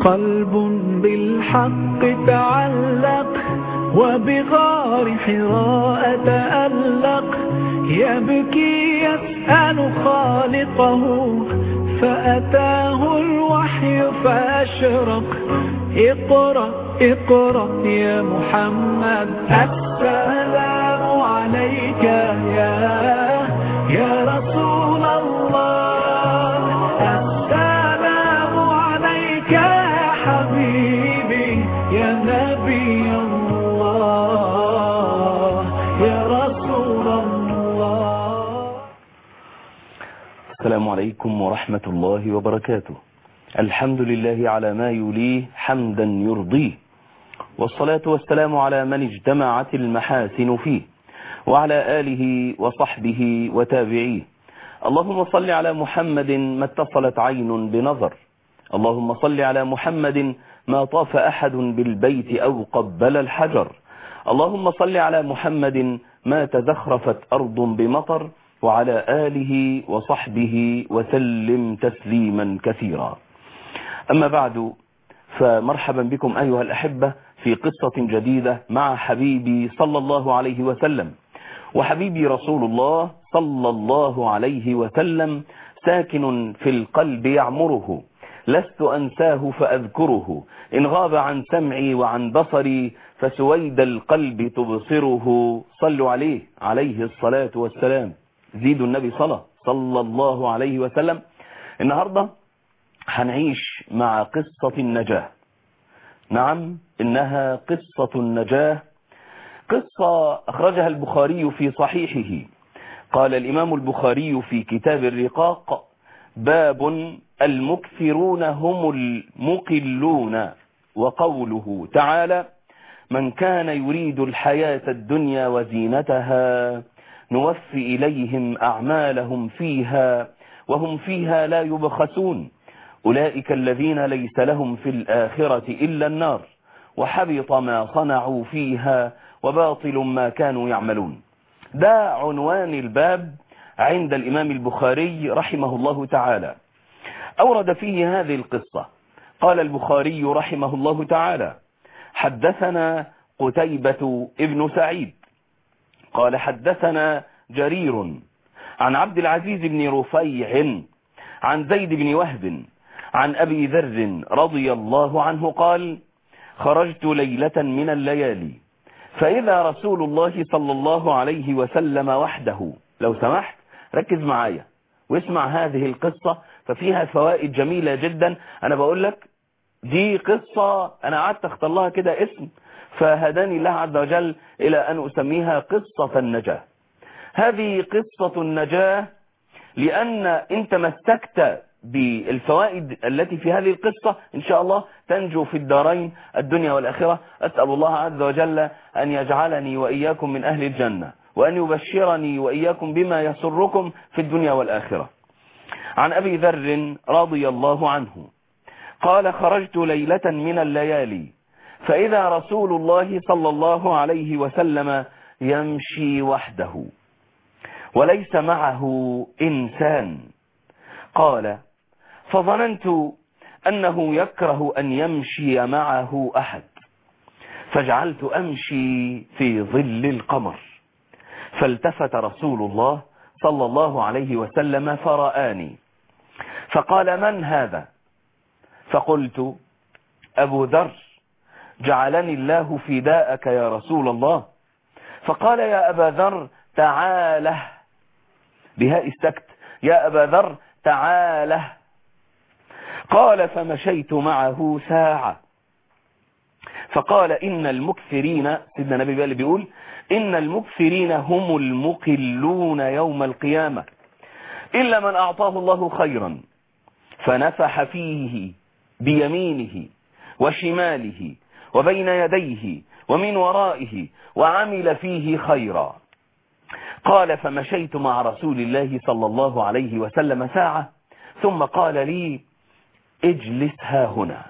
قلب بالحق تعلق وبغار حراء تألق يبكي يسأل خالقه فأتاه الوحي فأشرق اقرأ اقرأ يا محمد السلام عليك يا يا رسول الله السلام عليك يا حبيبي يا نبي الله يا رسول الله السلام عليكم ورحمة الله وبركاته الحمد لله على ما يليه حمدا يرضيه والصلاة والسلام على من اجتمعت المحاسن فيه وعلى آله وصحبه وتابعيه اللهم صل على محمد ما اتصلت عين بنظر اللهم صل على محمد ما طاف أحد بالبيت أو قبل الحجر اللهم صل على محمد ما تزخرفت أرض بمطر وعلى آله وصحبه وسلم تسليما كثيرا أما بعد فمرحبا بكم أيها الأحبة في قصة جديدة مع حبيبي صلى الله عليه وسلم وحبيبي رسول الله صلى الله عليه وسلم ساكن في القلب يعمره لست أنساه فأذكره إن غاب عن سمعي وعن بصري فسويد القلب تبصره صلوا عليه عليه الصلاة والسلام زيدوا النبي صلى صلى الله عليه وسلم النهاردة هنعيش مع قصة النجاة نعم إنها قصة النجاة قصة أخرجها البخاري في صحيحه قال الإمام البخاري في كتاب الرقاق باب المكثرون هم المقلون وقوله تعالى من كان يريد الحياة الدنيا وزينتها نوفي إليهم أعمالهم فيها وهم فيها لا يبخسون أولئك الذين ليس لهم في الآخرة إلا النار وحبط ما صنعوا فيها وباطل ما كانوا يعملون ده عنوان الباب عند الإمام البخاري رحمه الله تعالى أورد فيه هذه القصة قال البخاري رحمه الله تعالى حدثنا قتيبة ابن سعيد قال حدثنا جرير عن عبد العزيز بن رفيع عن زيد بن وهب عن أبي ذر رضي الله عنه قال خرجت ليلة من الليالي فإذا رسول الله صلى الله عليه وسلم وحده لو سمحت ركز معايا واسمع هذه القصة ففيها فوائد جميلة جدا أنا بقول لك دي قصة أنا قعدت اختار لها كده اسم فهداني الله عز وجل إلى أن أسميها قصة النجاة هذه قصة النجاة لأن أنت مسكت بالفوائد التي في هذه القصة إن شاء الله تنجو في الدارين الدنيا والآخرة أسأل الله عز وجل أن يجعلني وإياكم من أهل الجنة وأن يبشرني وإياكم بما يسركم في الدنيا والآخرة عن أبي ذر رضي الله عنه قال خرجت ليلة من الليالي فإذا رسول الله صلى الله عليه وسلم يمشي وحده وليس معه إنسان قال فظننت أنه يكره أن يمشي معه أحد فجعلت أمشي في ظل القمر فالتفت رسول الله صلى الله عليه وسلم فرآني فقال من هذا فقلت أبو ذر جعلني الله فداءك يا رسول الله فقال يا أبا ذر تعاله بهاء السكت يا أبا ذر تعاله قال فمشيت معه ساعة فقال إن المكثرين سيدنا النبي بقى اللي بيقول إن المكثرين هم المقلون يوم القيامة إلا من أعطاه الله خيرا فنفح فيه بيمينه وشماله وبين يديه ومن ورائه وعمل فيه خيرا قال فمشيت مع رسول الله صلى الله عليه وسلم ساعة ثم قال لي اجلس ها هنا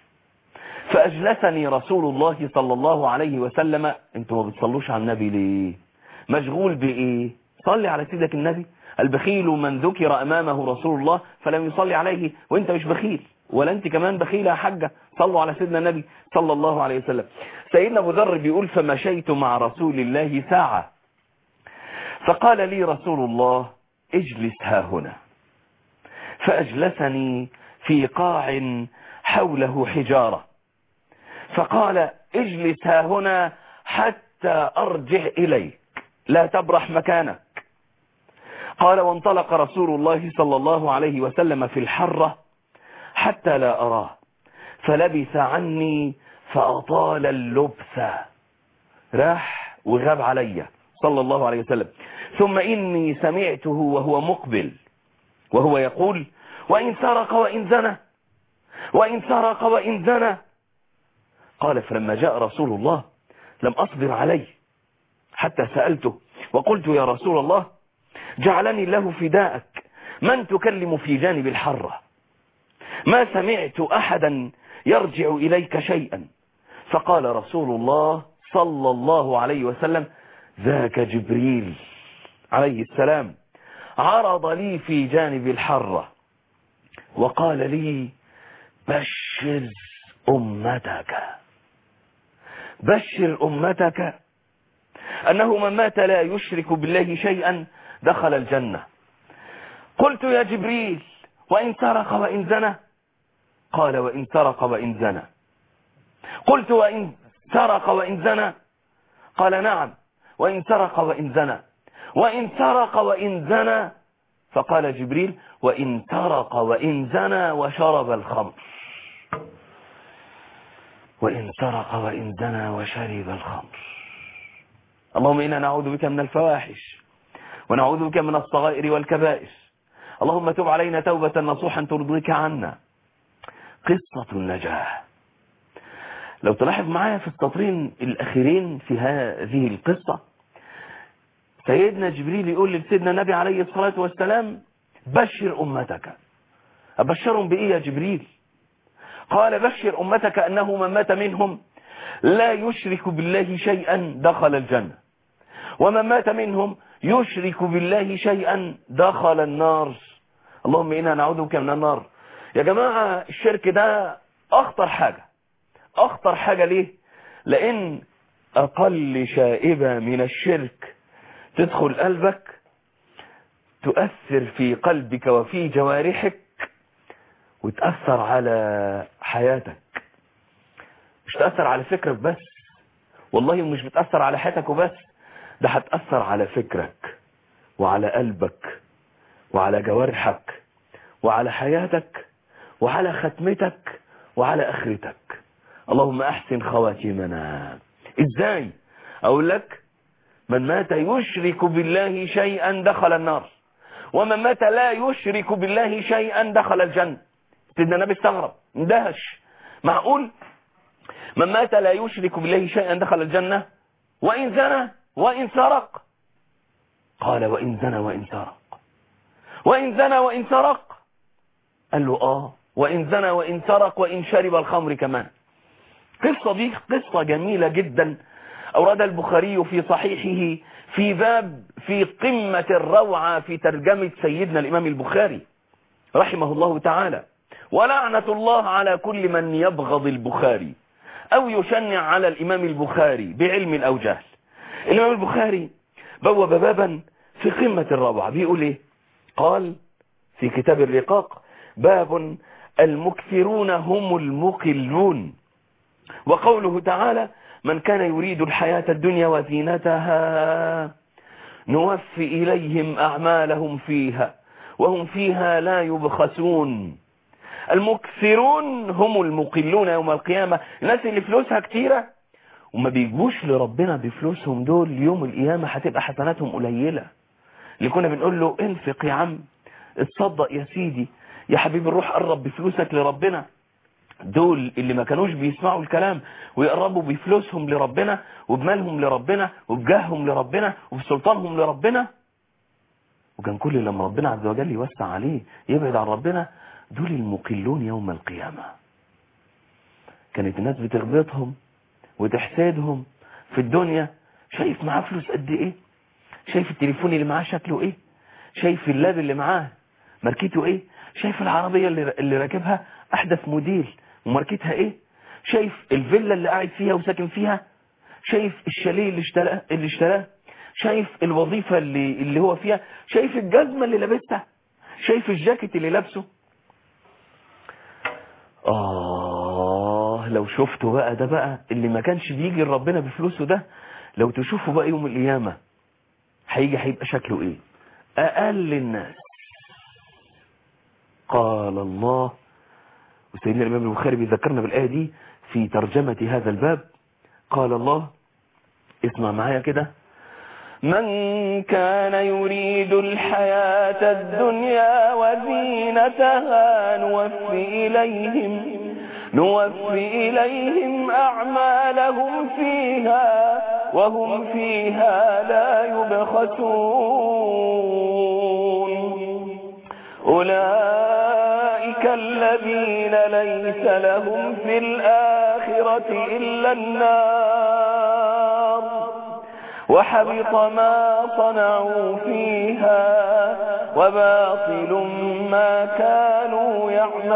فأجلسني رسول الله صلى الله عليه وسلم انتوا ما بتصلوش على النبي ليه مشغول بإيه صلي على سيدك النبي البخيل من ذكر أمامه رسول الله فلم يصلي عليه وانت مش بخيل ولا انت كمان بخيلة يا حاجة صلوا على سيدنا النبي صلى الله عليه وسلم سيدنا ابو ذر بيقول فمشيت مع رسول الله ساعة فقال لي رسول الله اجلس ها هنا فأجلسني في قاع حوله حجارة فقال اجلس ها هنا حتى أرجع إليك لا تبرح مكانك قال وانطلق رسول الله صلى الله عليه وسلم في الحرة حتى لا أراه فلبث عني فأطال اللبث راح وغاب علي صلى الله عليه وسلم ثم إني سمعته وهو مقبل وهو يقول وإن سرق وإن زنى وإن سرق وإن زنى قال فلما جاء رسول الله لم أصبر عليه حتى سألته وقلت يا رسول الله جعلني الله فداءك من تكلم في جانب الحرة ما سمعت أحدا يرجع إليك شيئا فقال رسول الله صلى الله عليه وسلم ذاك جبريل عليه السلام عرض لي في جانب الحرة وقال لي بشر أمتك بشر أمتك أنه من مات لا يشرك بالله شيئا دخل الجنة قلت يا جبريل وإن سرق وإن زنى قال وإن سرق وإن زنى قلت وإن سرق وإن زنى قال نعم وإن سرق وإن زنى وإن سرق وإن زنى فقال جبريل وإن سرق وإن زنى وشرب الخمر وإن سرق وإن زنى وشرب الخمر اللهم إنا نعوذ بك من الفواحش ونعوذ بك من الصغائر والكبائر اللهم تب علينا توبة نصوحا ترضيك عنا قصة النجاة لو تلاحظ معايا في السطرين الأخيرين في هذه القصة سيدنا جبريل يقول لسيدنا النبي عليه الصلاة والسلام بشر أمتك أبشرهم بإيه يا جبريل قال بشر أمتك أنه من مات منهم لا يشرك بالله شيئا دخل الجنة ومن مات منهم يشرك بالله شيئا دخل النار اللهم إنا نعوذ بك من النار يا جماعة الشرك ده أخطر حاجة أخطر حاجة ليه لأن أقل شائبة من الشرك تدخل قلبك تؤثر في قلبك وفي جوارحك وتأثر على حياتك مش تأثر على فكرك بس والله مش بتأثر على حياتك وبس ده هتأثر على فكرك وعلى قلبك وعلى جوارحك وعلى حياتك وعلى ختمتك وعلى اخرتك اللهم احسن خواتمنا ازاي اقول لك من مات يشرك بالله شيئا دخل النار ومن مات لا يشرك بالله شيئا دخل الجنة سيدنا النبي استغرب اندهش معقول من مات لا يشرك بالله شيئا دخل الجنة وإن زنى وإن سرق قال وإن زنى وإن سرق وإن زنى وإن سرق قال له آه وإن زنى وإن سرق وإن شرب الخمر كمان قصة دي قصة جميلة جدا أورد البخاري في صحيحه في باب في قمة الروعة في ترجمة سيدنا الإمام البخاري رحمه الله تعالى ولعنة الله على كل من يبغض البخاري أو يشنع على الإمام البخاري بعلم أو جهل الإمام البخاري بوب بابا في قمة الروعة بيقول إيه قال في كتاب الرقاق باب المكثرون هم المقلون وقوله تعالى من كان يريد الحياة الدنيا وزينتها نوفي إليهم أعمالهم فيها وهم فيها لا يبخسون المكثرون هم المقلون يوم القيامة الناس اللي فلوسها كتيرة وما بيجوش لربنا بفلوسهم دول يوم القيامة هتبقى حسناتهم قليلة اللي كنا بنقول له انفق يا عم اتصدق يا سيدي يا حبيبي الروح قرب بفلوسك لربنا دول اللي ما كانوش بيسمعوا الكلام ويقربوا بفلوسهم لربنا وبمالهم لربنا وبجاههم لربنا وبسلطانهم لربنا وكان كل لما ربنا عز وجل يوسع عليه يبعد عن ربنا دول المقلون يوم القيامة كانت الناس بتغبطهم وتحسدهم في الدنيا شايف معاه فلوس قد ايه شايف التليفون اللي معاه شكله ايه شايف اللاب اللي معاه ماركته ايه شايف العربية اللي, اللي راكبها احدث موديل وماركتها ايه شايف الفيلا اللي قاعد فيها وساكن فيها شايف الشاليه اللي اشتراه اللي اشتراه شايف الوظيفة اللي اللي هو فيها شايف الجزمة اللي لابسها شايف الجاكيت اللي لابسه آه لو شفته بقى ده بقى اللي ما كانش بيجي لربنا بفلوسه ده لو تشوفه بقى يوم القيامة هيجي هيبقى شكله ايه اقل الناس قال الله وسيدنا الامام البخاري بيذكرنا بالايه دي في ترجمة هذا الباب قال الله اسمع معايا كده من كان يريد الحياة الدنيا وزينتها نوفي إليهم نوفي إليهم أعمالهم فيها وهم فيها لا يبخسون أولئك الذين ليس لهم في الآخرة إلا النار وحبط ما صنعوا فيها وباطل ما كانوا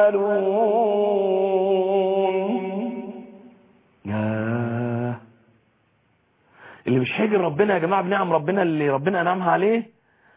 يعملون ياه اللي مش هيجي ربنا يا جماعة بنعم ربنا اللي ربنا أنعمها عليه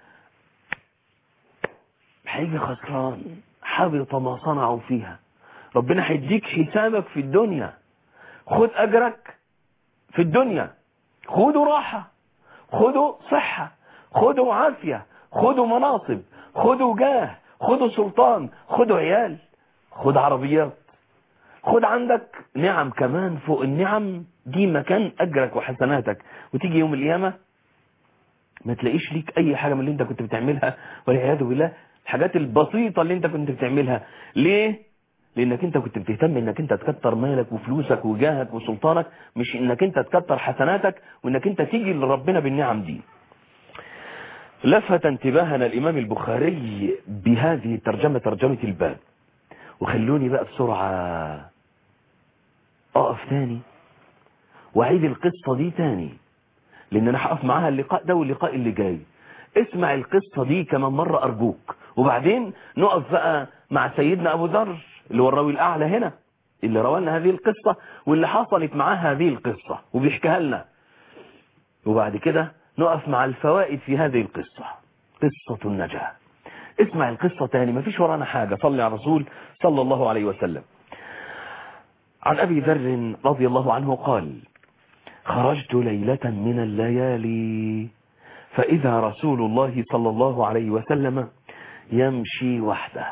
هيجي خسران حبط ما صنعوا فيها ربنا هيديك حسابك في الدنيا خد أجرك في الدنيا خدوا راحة خدوا صحة خدوا عافية خدوا مناصب خدوا جاه خدوا سلطان خدوا عيال خد عربيات خد عندك نعم كمان فوق النعم دي مكان أجرك وحسناتك وتيجي يوم القيامة ما تلاقيش ليك أي حاجة من اللي انت كنت بتعملها والعياذ بالله الحاجات البسيطة اللي انت كنت بتعملها ليه؟ لانك انت كنت بتهتم انك انت تكتر مالك وفلوسك وجاهك وسلطانك مش انك انت تكتر حسناتك وانك انت تيجي لربنا بالنعم دي لفت انتباهنا الامام البخاري بهذه الترجمة ترجمة الباب وخلوني بقى بسرعة اقف تاني واعيد القصة دي تاني لان انا هقف معاها اللقاء ده واللقاء اللي جاي اسمع القصة دي كمان مرة ارجوك وبعدين نقف بقى مع سيدنا ابو ذر اللي هو الراوي الأعلى هنا اللي روانا هذه القصة واللي حصلت معاه هذه القصة وبيحكيها لنا وبعد كده نقف مع الفوائد في هذه القصة قصة النجاة اسمع القصة تاني ما فيش ورانا حاجة صلي على الرسول صلى الله عليه وسلم عن أبي ذر رضي الله عنه قال خرجت ليلة من الليالي فإذا رسول الله صلى الله عليه وسلم يمشي وحده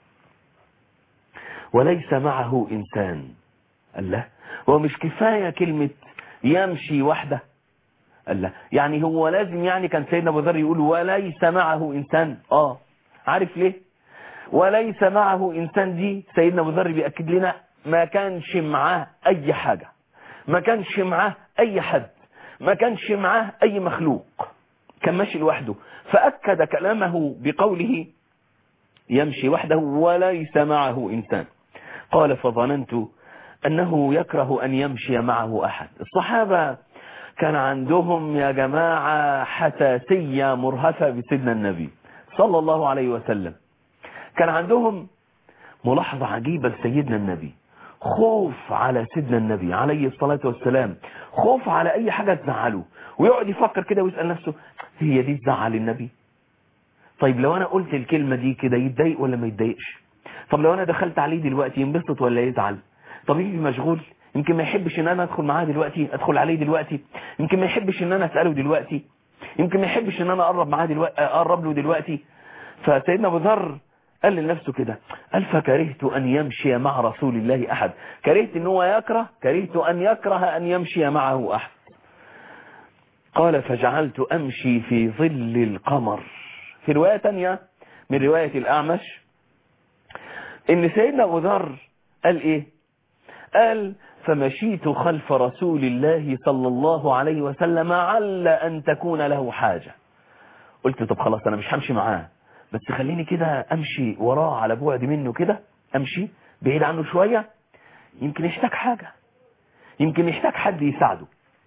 وليس معه إنسان قال له هو مش كفاية كلمة يمشي وحده قال له يعني هو لازم يعني كان سيدنا أبو ذر يقول وليس معه إنسان آه عارف ليه وليس معه إنسان دي سيدنا أبو ذر بيأكد لنا ما كانش معاه أي حاجة ما كانش معاه أي حد ما كانش معاه أي مخلوق كان ماشي لوحده فأكد كلامه بقوله يمشي وحده وليس معه إنسان قال فظننت أنه يكره أن يمشي معه أحد الصحابة كان عندهم يا جماعة حساسية مرهفة بسيدنا النبي صلى الله عليه وسلم كان عندهم ملاحظة عجيبة لسيدنا النبي خوف على سيدنا النبي عليه الصلاة والسلام خوف على أي حاجة تزعله ويقعد يفكر كده ويسأل نفسه هي دي تزعل النبي طيب لو أنا قلت الكلمة دي كده يتضايق ولا ما يتضايقش طب لو أنا دخلت عليه دلوقتي ينبسط ولا يزعل طب يجي مشغول يمكن ما يحبش ان انا ادخل معاه دلوقتي ادخل عليه دلوقتي يمكن ما يحبش ان انا اساله دلوقتي يمكن ما يحبش ان انا اقرب معاه دلوقتي اقرب له دلوقتي فسيدنا ابو ذر قال لنفسه كده قال فكرهت ان يمشي مع رسول الله احد كرهت ان هو يكره كرهت ان يكره ان يمشي معه احد قال فجعلت امشي في ظل القمر في رواية تانية من رواية الاعمش ان سيدنا ابو ذر قال ايه قال فمشيت خلف رسول الله صلى الله عليه وسلم عل أن تكون له حاجة قلت طب خلاص أنا مش همشي معاه بس خليني كده أمشي وراه على بعد منه كده أمشي بعيد عنه شوية يمكن يحتاج حاجة يمكن يحتاج حد يساعده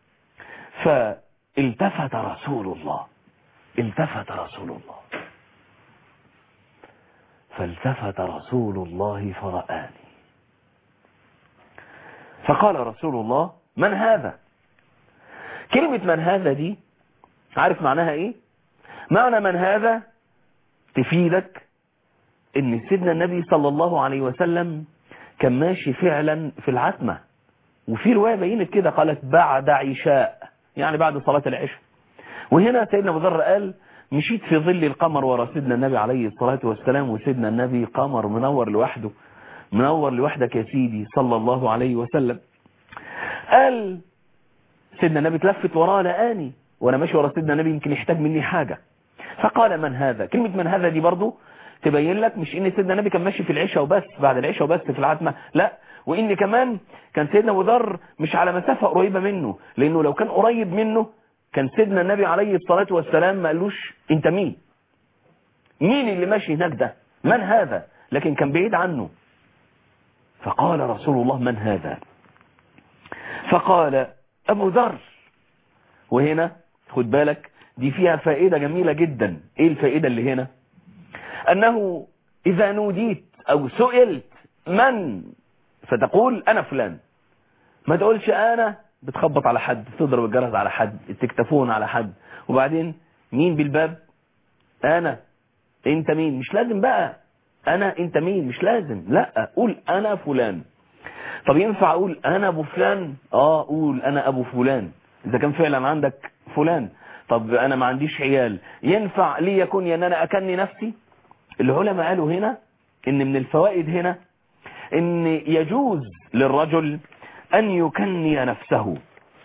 فالتفت رسول الله التفت رسول الله فالتفت رسول الله فرآني فقال رسول الله من هذا كلمة من هذا دي عارف معناها ايه معنى من هذا تفيدك ان سيدنا النبي صلى الله عليه وسلم كان ماشي فعلا في العتمة وفي رواية بينت كده قالت بعد عشاء يعني بعد صلاة العشاء وهنا سيدنا ابو ذر قال مشيت في ظل القمر ورا سيدنا النبي عليه الصلاة والسلام وسيدنا النبي قمر منور لوحده منور لوحدك يا سيدي صلى الله عليه وسلم قال سيدنا النبي تلفت وراه لقاني وانا ماشي ورا سيدنا النبي يمكن يحتاج مني حاجة فقال من هذا كلمة من هذا دي برضو تبين لك مش ان سيدنا النبي كان ماشي في العشاء وبس بعد العشاء وبس في العتمة لا وان كمان كان سيدنا ابو ذر مش على مسافة قريبة منه لانه لو كان قريب منه كان سيدنا النبي عليه الصلاة والسلام ما قالوش انت مين مين اللي ماشي هناك ده من هذا لكن كان بعيد عنه فقال رسول الله من هذا فقال ابو ذر وهنا خد بالك دي فيها فائدة جميلة جدا ايه الفائدة اللي هنا انه اذا نوديت او سئلت من فتقول انا فلان ما تقولش انا بتخبط على حد تضرب الجرس على حد التكتفون على حد وبعدين مين بالباب انا انت مين مش لازم بقى انا انت مين مش لازم لا قول انا فلان طب ينفع اقول انا ابو فلان اه قول انا ابو فلان اذا كان فعلا عندك فلان طب انا ما عنديش عيال ينفع لي يكون ان انا اكني نفسي العلماء قالوا هنا ان من الفوائد هنا ان يجوز للرجل ان يكني نفسه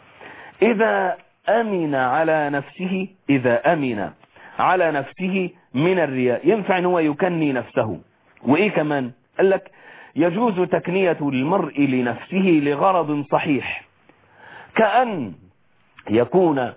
اذا امن على نفسه اذا امن على نفسه من الرياء ينفع ان هو يكني نفسه وايه كمان قال لك يجوز تكنية المرء لنفسه لغرض صحيح كأن يكون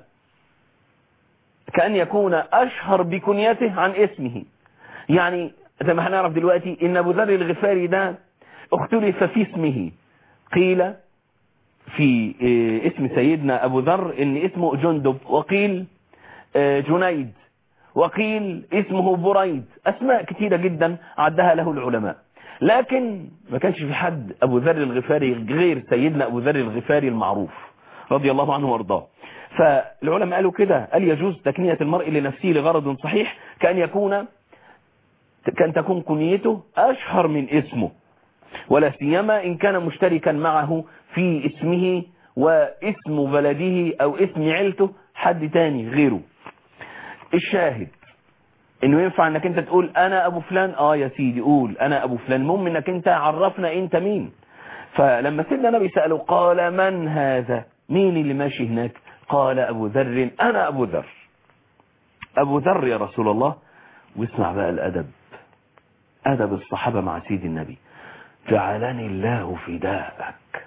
كأن يكون أشهر بكنيته عن اسمه يعني زي ما هنعرف دلوقتي إن أبو ذر الغفاري ده اختلف في اسمه قيل في اسم سيدنا أبو ذر إن اسمه جندب وقيل جنيد وقيل اسمه بريد أسماء كثيرة جدا عدها له العلماء لكن ما كانش في حد أبو ذر الغفاري غير سيدنا أبو ذر الغفاري المعروف رضي الله عنه وارضاه فالعلماء قالوا كده قال يجوز تكنية المرء لنفسه لغرض صحيح كأن يكون كان تكون كنيته أشهر من اسمه ولا سيما إن كان مشتركا معه في اسمه واسم بلده أو اسم عيلته حد تاني غيره الشاهد انه ينفع انك انت تقول انا ابو فلان اه يا سيدي قول انا ابو فلان المهم انك انت عرفنا انت مين فلما سيدنا النبي سأله قال من هذا مين اللي ماشي هناك قال ابو ذر انا ابو ذر ابو ذر يا رسول الله واسمع بقى الادب ادب الصحابة مع سيدي النبي جعلني الله فداءك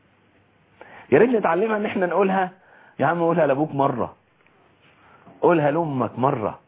يا ريت نتعلمها ان احنا نقولها يا عم قولها لابوك مرة قولها لامك مرة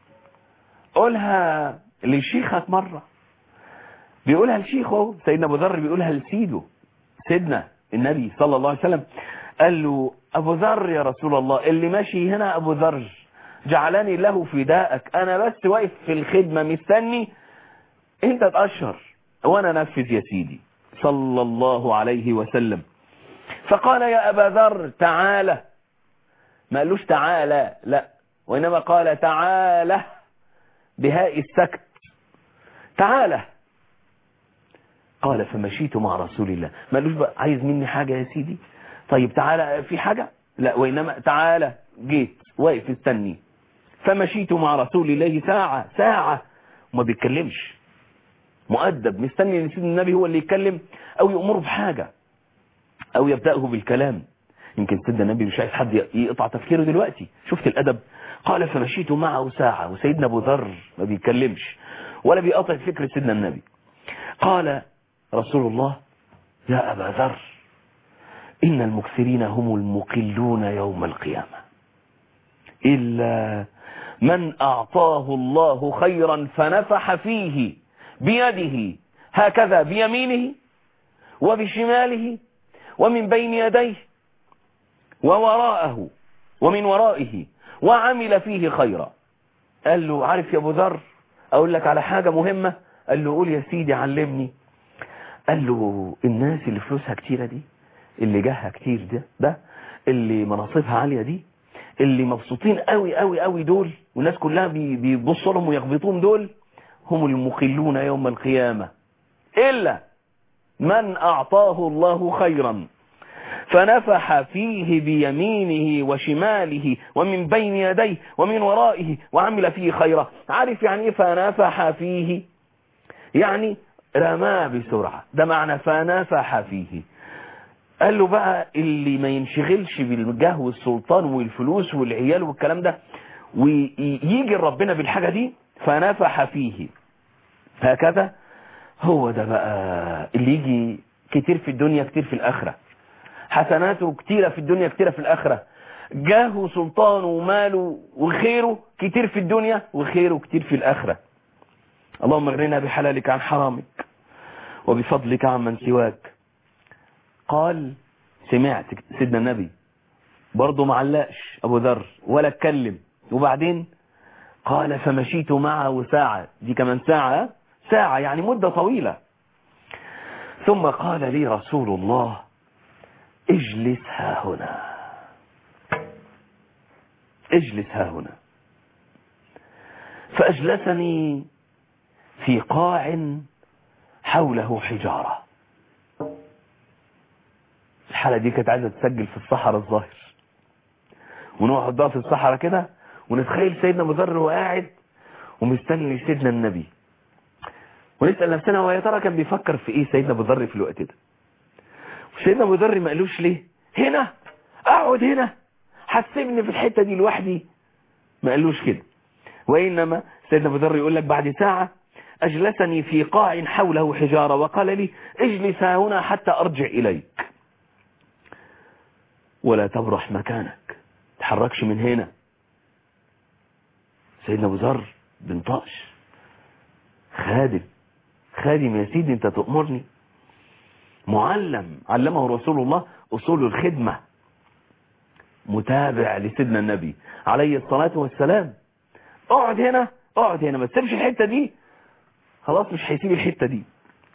قولها لشيخك مرة بيقولها لشيخه سيدنا ابو ذر بيقولها لسيده سيدنا النبي صلى الله عليه وسلم قال له ابو ذر يا رسول الله اللي ماشي هنا ابو ذر جعلني له فداءك انا بس واقف في الخدمة مستني انت تأشر وانا نفذ يا سيدي صلى الله عليه وسلم فقال يا ابا ذر تعالى ما قالوش تعالى لا وانما قال تعالى بهاء السكت تعالى قال فمشيت مع رسول الله ما قالوش بقى عايز مني حاجة يا سيدي طيب تعالى في حاجة لا وإنما تعالى جيت واقف استني فمشيت مع رسول الله ساعة ساعة وما بيتكلمش مؤدب مستني ان سيدنا النبي هو اللي يتكلم او يأمره بحاجة او يبدأه بالكلام يمكن سيدنا النبي مش عايز حد يقطع تفكيره دلوقتي شفت الادب قال فمشيت معه ساعة وسيدنا ابو ذر ما بيتكلمش ولا بيقطع فكر سيدنا النبي قال رسول الله يا ابا ذر ان المكثرين هم المقلون يوم القيامة إلا من أعطاه الله خيرا فنفح فيه بيده هكذا بيمينه وبشماله ومن بين يديه ووراءه ومن ورائه وعمل فيه خيرا قال له عارف يا ابو ذر اقول لك على حاجة مهمة قال له قول يا سيدي علمني قال له الناس اللي فلوسها كتيرة دي اللي جاهها كتير ده ده اللي مناصبها عالية دي اللي مبسوطين قوي قوي قوي دول والناس كلها بي- بيبصوا لهم ويغبطون دول هم المخلون يوم القيامة إلا من أعطاه الله خيرا فنفح فيه بيمينه وشماله ومن بين يديه ومن ورائه وعمل فيه خيرا عارف يعني ايه فنفح فيه يعني رماه بسرعة ده معنى فنفح فيه قال له بقى اللي ما ينشغلش بالجاه والسلطان والفلوس والعيال والكلام ده ويجي ربنا بالحاجة دي فنفح فيه هكذا هو ده بقى اللي يجي كتير في الدنيا كتير في الآخرة حسناته كتيرة في الدنيا كتيرة في الآخرة جاهه وسلطانه وماله وخيره كتير في الدنيا وخيره كتير في الآخرة اللهم اغننا بحلالك عن حرامك وبفضلك عن من سواك قال سمعت سيدنا النبي برضه معلقش أبو ذر ولا اتكلم وبعدين قال فمشيت معه ساعة دي كمان ساعة ساعة يعني مدة طويلة ثم قال لي رسول الله اجلس ها هنا اجلس ها هنا فأجلسني في قاع حوله حجارة الحالة دي كانت عايزة تسجل في الصحراء الظاهر ونقعد بقى في الصحراء كده ونتخيل سيدنا ابو ذر وهو قاعد ومستني سيدنا النبي ونسأل نفسنا هو يا ترى كان بيفكر في ايه سيدنا ابو ذر في الوقت ده وسيدنا ابو ذر ما قالوش ليه هنا اقعد هنا حسبني في الحتة دي لوحدي ما قالوش كده وإنما سيدنا ابو ذر يقول لك بعد ساعة أجلسني في قاع حوله حجارة وقال لي اجلس هنا حتى أرجع إليك ولا تبرح مكانك تحركش من هنا سيدنا ابو ذر بنطقش خادم خادم يا سيدي انت تأمرني معلم علمه رسول الله أصول الخدمة متابع لسيدنا النبي عليه الصلاة والسلام اقعد هنا اقعد هنا ما تسيبش الحتة دي خلاص مش هيسيب الحتة دي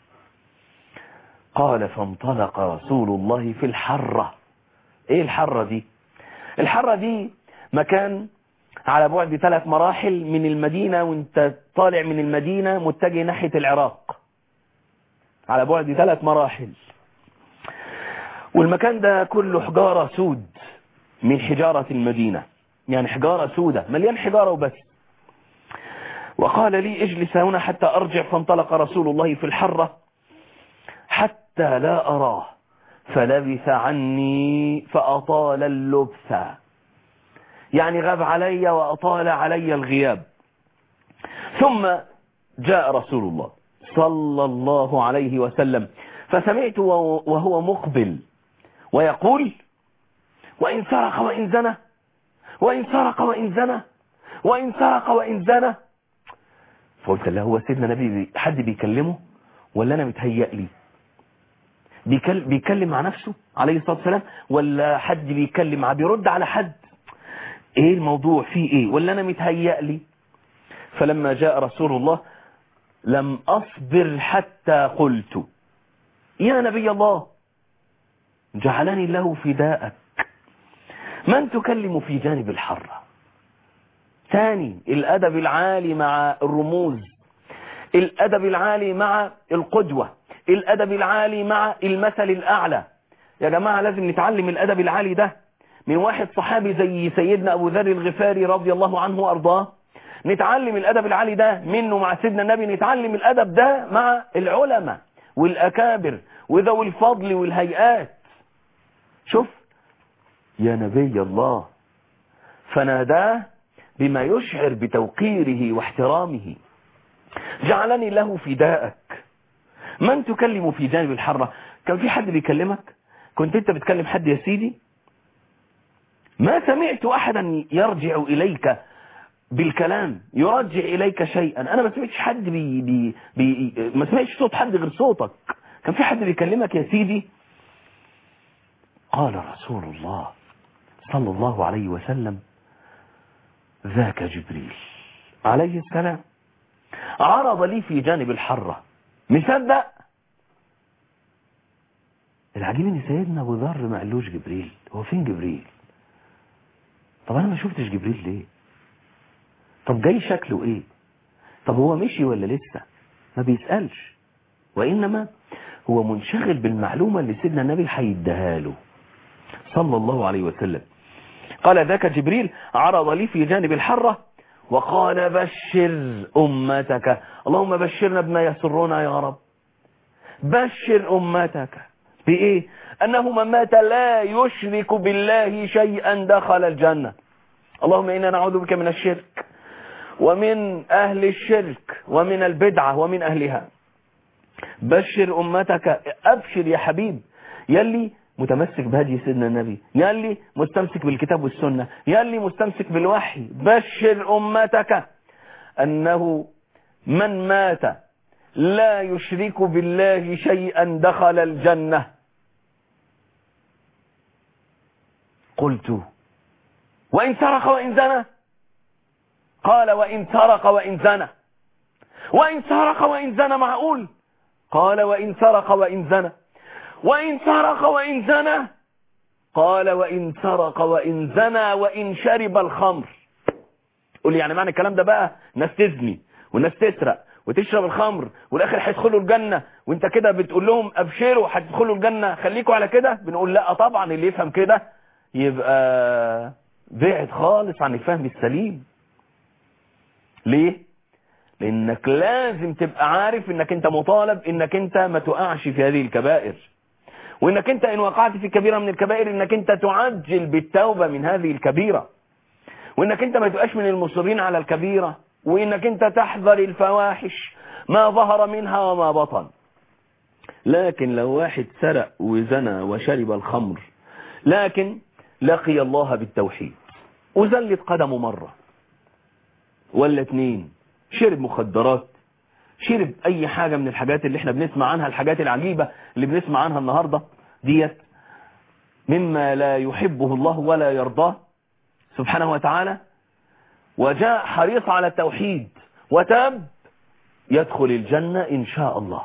قال فانطلق رسول الله في الحرة ايه الحرة دي الحرة دي مكان على بعد ثلاث مراحل من المدينة وانت طالع من المدينة متجه ناحية العراق على بعد ثلاث مراحل والمكان ده كله حجارة سود من حجارة المدينة يعني حجارة سودة مليان حجارة وبس وقال لي اجلس هنا حتى أرجع فانطلق رسول الله في الحرة حتى لا أراه فلبث عني فأطال اللبث يعني غاب علي وأطال علي الغياب ثم جاء رسول الله صلى الله عليه وسلم فسمعت وهو مقبل ويقول وإن سرق وإن زنى وإن سرق وإن زنى وإن سرق وإن زنى فقلت له هو سيدنا نبي حد بيكلمه ولا أنا متهيأ لي بيكلم مع نفسه عليه الصلاة والسلام ولا حد بيكلم مع بيرد على حد ايه الموضوع فيه ايه ولا انا متهيأ لي فلما جاء رسول الله لم اصبر حتى قلت يا نبي الله جعلني له فداءك من تكلم في جانب الحرة ثاني الادب العالي مع الرموز الادب العالي مع القدوة الادب العالي مع المثل الاعلى يا جماعة لازم نتعلم الادب العالي ده من واحد صحابي زي سيدنا أبو ذر الغفاري رضي الله عنه وأرضاه نتعلم الأدب العالي ده منه مع سيدنا النبي نتعلم الأدب ده مع العلماء والأكابر وذوي الفضل والهيئات شوف يا نبي الله فناداه بما يشعر بتوقيره واحترامه جعلني له فداءك من تكلم في جانب الحرة كان في حد بيكلمك كنت انت بتكلم حد يا سيدي ما سمعت أحدا يرجع إليك بالكلام يرجع إليك شيئا أنا ما سمعتش حد بي بي بي ما سمعتش صوت حد غير صوتك كان في حد بيكلمك يا سيدي قال رسول الله صلى الله عليه وسلم ذاك جبريل عليه السلام عرض لي في جانب الحرة مصدق العجيب ان سيدنا ابو ذر ما قالوش جبريل هو فين جبريل طب انا ما شفتش جبريل ليه طب جاي شكله ايه طب هو مشي ولا لسه ما بيسألش وإنما هو منشغل بالمعلومة اللي سيدنا النبي هيديها له صلى الله عليه وسلم قال ذاك جبريل عرض لي في جانب الحرة وقال بشر أمتك اللهم بشرنا بما يسرنا يا رب بشر أمتك بإيه أنه من مات لا يشرك بالله شيئا دخل الجنة اللهم إنا نعوذ بك من الشرك ومن أهل الشرك ومن البدعة ومن أهلها بشر أمتك أبشر يا حبيب يلي متمسك بهدي سيدنا النبي يلي مستمسك بالكتاب والسنة يلي مستمسك بالوحي بشر أمتك أنه من مات لا يشرك بالله شيئا دخل الجنة قلت وإن سرق وإن زنى قال وإن سرق وإن زنى وإن سرق وإن زنى معقول قال وإن سرق وإن زنى وإن سرق وإن زنى قال وإن سرق وإن زنى وإن شرب الخمر قول لي يعني معنى الكلام ده بقى ناس تزني والناس تسرق وتشرب الخمر والاخر هيدخلوا الجنة وانت كده بتقول لهم ابشروا هتدخلوا الجنة خليكوا على كده بنقول لا طبعا اللي يفهم كده يبقى بعد خالص عن الفهم السليم ليه لانك لازم تبقى عارف انك انت مطالب انك انت ما تقعش في هذه الكبائر وانك انت ان وقعت في كبيرة من الكبائر انك انت تعجل بالتوبة من هذه الكبيرة وانك انت ما تبقاش من المصرين على الكبيرة وانك انت تحذر الفواحش ما ظهر منها وما بطن لكن لو واحد سرق وزنى وشرب الخمر لكن لقي الله بالتوحيد وزلت قدمه مرة ولا اتنين شرب مخدرات شرب اي حاجة من الحاجات اللي احنا بنسمع عنها الحاجات العجيبة اللي بنسمع عنها النهاردة ديت مما لا يحبه الله ولا يرضاه سبحانه وتعالى وجاء حريص على التوحيد وتاب يدخل الجنة إن شاء الله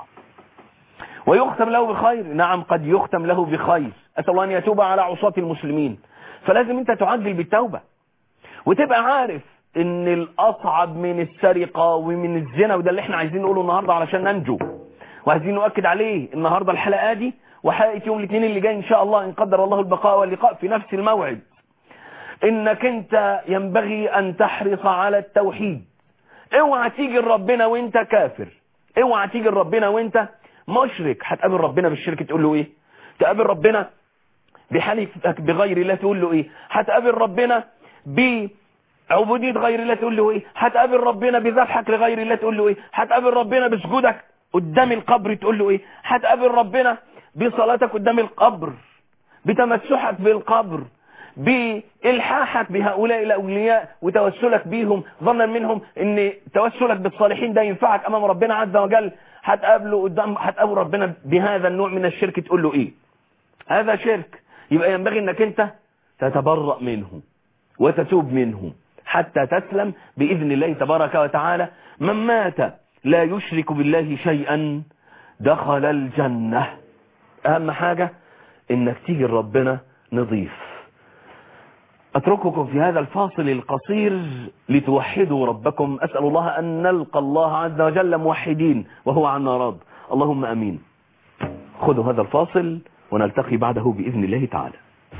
ويختم له بخير نعم قد يختم له بخير أسأل الله أن يتوب على عصاة المسلمين فلازم أنت تعجل بالتوبة وتبقى عارف ان الاصعب من السرقة ومن الزنا وده اللي احنا عايزين نقوله النهاردة علشان ننجو وعايزين نؤكد عليه النهاردة الحلقة دي وحلقة يوم الاثنين اللي جاي ان شاء الله ان قدر الله البقاء واللقاء في نفس الموعد انك انت ينبغي ان تحرص على التوحيد اوعى تيجي لربنا وانت كافر اوعى تيجي لربنا وانت مشرك هتقابل ربنا بالشرك تقول له ايه تقابل ربنا بحلفك بغير الله تقول له ايه هتقابل ربنا ب عبودية غير الله تقول له ايه هتقابل ربنا بذبحك لغير الله تقول له ايه هتقابل ربنا بسجودك قدام القبر تقول له ايه هتقابل ربنا بصلاتك قدام القبر بتمسحك بالقبر بإلحاحك بهؤلاء الأولياء وتوسلك بيهم ظنا منهم ان توسلك بالصالحين ده ينفعك أمام ربنا عز وجل هتقابله قدام هتقابل ربنا بهذا النوع من الشرك تقول له ايه هذا شرك يبقى ينبغي انك انت تتبرأ منه وتتوب منه حتى تسلم بإذن الله تبارك وتعالى من مات لا يشرك بالله شيئا دخل الجنة أهم حاجة إنك تيجي ربنا نظيف أترككم في هذا الفاصل القصير لتوحدوا ربكم أسأل الله أن نلقى الله عز وجل موحدين وهو عنا راض اللهم أمين خذوا هذا الفاصل ونلتقي بعده بإذن الله تعالى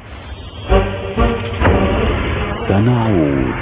سنعود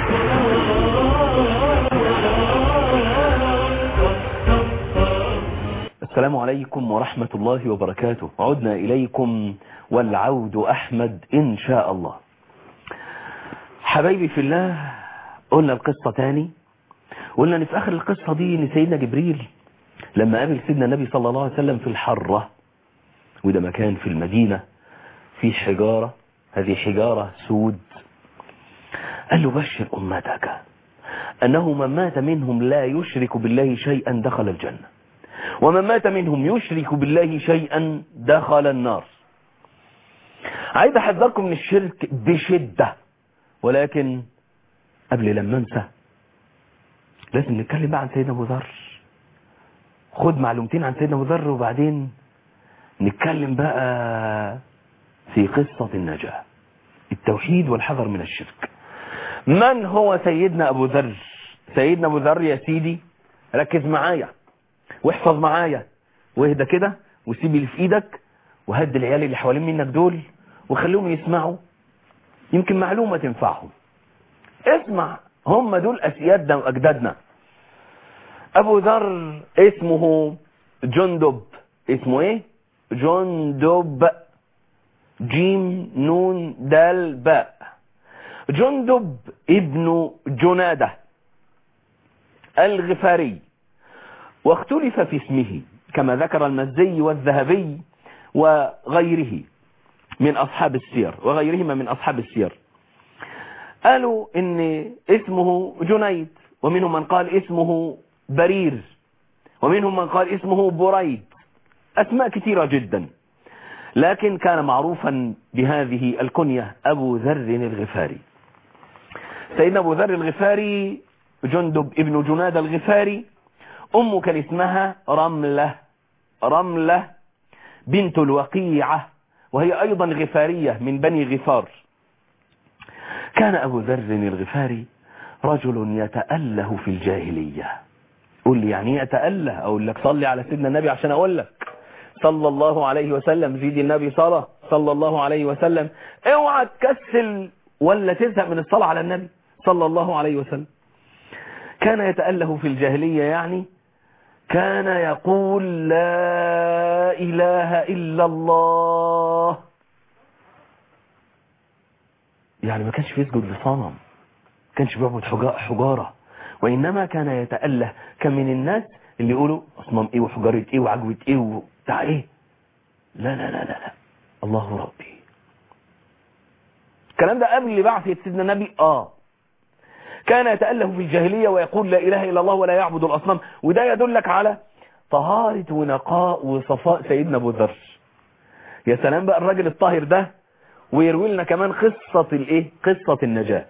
السلام عليكم ورحمة الله وبركاته عدنا إليكم والعود أحمد إن شاء الله حبايبي في الله قلنا القصة تاني قلنا ان في آخر القصة دي ان سيدنا جبريل لما قابل سيدنا النبي صلى الله عليه وسلم في الحرة وده مكان في المدينة في حجارة هذه حجارة سود قال له بشر أمتك أنه من مات منهم لا يشرك بالله شيئا دخل الجنة ومن مات منهم يشرك بالله شيئا دخل النار عايز أحذركم من الشرك بشدة ولكن قبل لما انسى لازم نتكلم بقى عن سيدنا ابو ذر خد معلومتين عن سيدنا ابو ذر وبعدين نتكلم بقى في قصة النجاة التوحيد والحذر من الشرك من هو سيدنا ابو ذر سيدنا ابو ذر يا سيدي ركز معايا واحفظ معايا واهدى كده وسيب اللي في ايدك وهد العيال اللي حوالين منك دول وخليهم يسمعوا يمكن معلومة تنفعهم اسمع هم دول اسيادنا واجدادنا ابو ذر اسمه جندب اسمه ايه جندب جيم نون دال باء جندب ابن جنادة الغفاري واختلف في اسمه كما ذكر المزي والذهبي وغيره من أصحاب السير وغيرهما من أصحاب السير قالوا ان اسمه جنيد ومنهم من قال اسمه برير ومنهم من قال اسمه بريد أسماء كثيرة جدا لكن كان معروفا بهذه الكنية أبو ذر الغفاري سيدنا أبو ذر الغفاري جندب ابن جناد الغفاري أمه كان اسمها رملة رملة بنت الوقيعة وهي أيضا غفارية من بني غفار كان أبو ذر الغفاري رجل يتأله في الجاهلية قول لي يعني ايه يتأله أقول لك صلي على سيدنا النبي عشان أقول لك صلى الله عليه وسلم زيد النبي صلاة صلى الله عليه وسلم اوعى تكسل ولا تزهق من الصلاة على النبي صلى الله عليه وسلم كان يتأله في الجاهلية يعني كان يقول لا إله إلا الله يعني ما كانش بيسجد لصنم ما كانش بيعبد حجارة وإنما كان يتأله كان من الناس اللي يقولوا أصنام إيه وحجارة إيه وعجوة إيه وبتاع إيه لا لا لا لا لا الله ربي الكلام ده قبل بعثة سيدنا النبي آه كان يتأله في الجاهلية ويقول لا إله إلا الله ولا يعبد الأصنام وده يدلك على طهارة ونقاء وصفاء سيدنا أبو ذر يا سلام بقى الراجل الطاهر ده ويروي لنا كمان قصة الايه قصة النجاة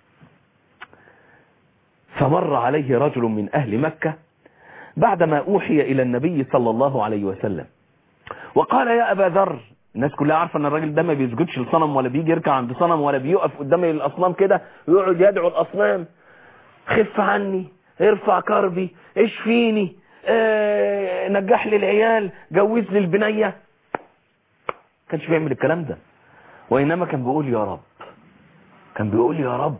فمر عليه رجل من أهل مكة بعدما أوحي إلى النبي صلى الله عليه وسلم وقال يا أبا ذر الناس كلها عارفة ان الراجل ده ما بيسجدش لصنم ولا بيجي يركع عند صنم ولا بيقف قدام الاصنام كده ويقعد يدعو الاصنام خف عني ارفع كربي اشفيني اه نجح لي العيال جوز لي البنية كانش بيعمل الكلام ده وإنما كان بيقول يا رب كان بيقول يا رب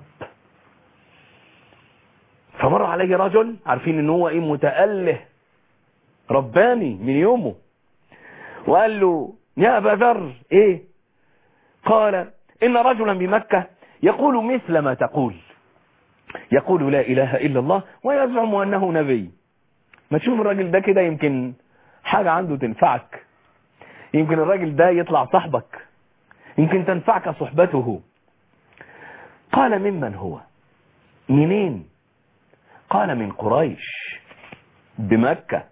فمر عليه رجل عارفين ان هو ايه متأله رباني من يومه وقال له يا أبا ذر ايه قال إن رجلا بمكة يقول مثل ما تقول يقول لا إله إلا الله ويزعم أنه نبي ما تشوف الراجل ده كده يمكن حاجة عنده تنفعك يمكن الراجل ده يطلع صاحبك يمكن تنفعك صحبته قال ممن هو منين قال من قريش بمكة